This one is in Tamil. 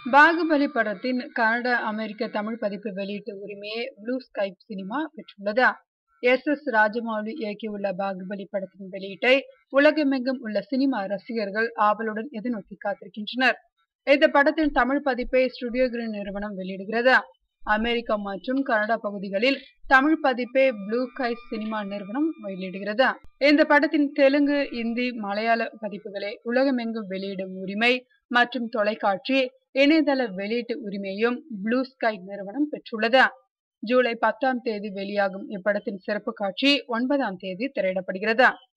பாகுபலி படத்தின் கனடா அமெரிக்க தமிழ் பதிப்பு வெளியீட்டு உரிமையை ப்ளூ ஸ்கைப் சினிமா பெற்றுள்ளது எஸ் எஸ் ராஜமௌலி இயக்கியுள்ள பாகுபலி படத்தின் வெளியீட்டை உலகமெங்கும் உள்ள சினிமா ரசிகர்கள் ஆவலுடன் எதிர்நோக்கி காத்திருக்கின்றனர் இந்த படத்தின் தமிழ் பதிப்பை ஸ்டுடியோ கிரீன் நிறுவனம் வெளியிடுகிறது அமெரிக்கா மற்றும் கனடா பகுதிகளில் தமிழ் பதிப்பை ப்ளூ ஸ்கை சினிமா நிறுவனம் வெளியிடுகிறது இந்த படத்தின் தெலுங்கு இந்தி மலையாள பதிப்புகளை உலகமெங்கும் வெளியிடும் உரிமை மற்றும் தொலைக்காட்சி இணையதள வெளியீட்டு உரிமையும் ப்ளூ ஸ்கை நிறுவனம் பெற்றுள்ளது ஜூலை பத்தாம் தேதி வெளியாகும் இப்படத்தின் சிறப்பு காட்சி ஒன்பதாம் தேதி திரையிடப்படுகிறது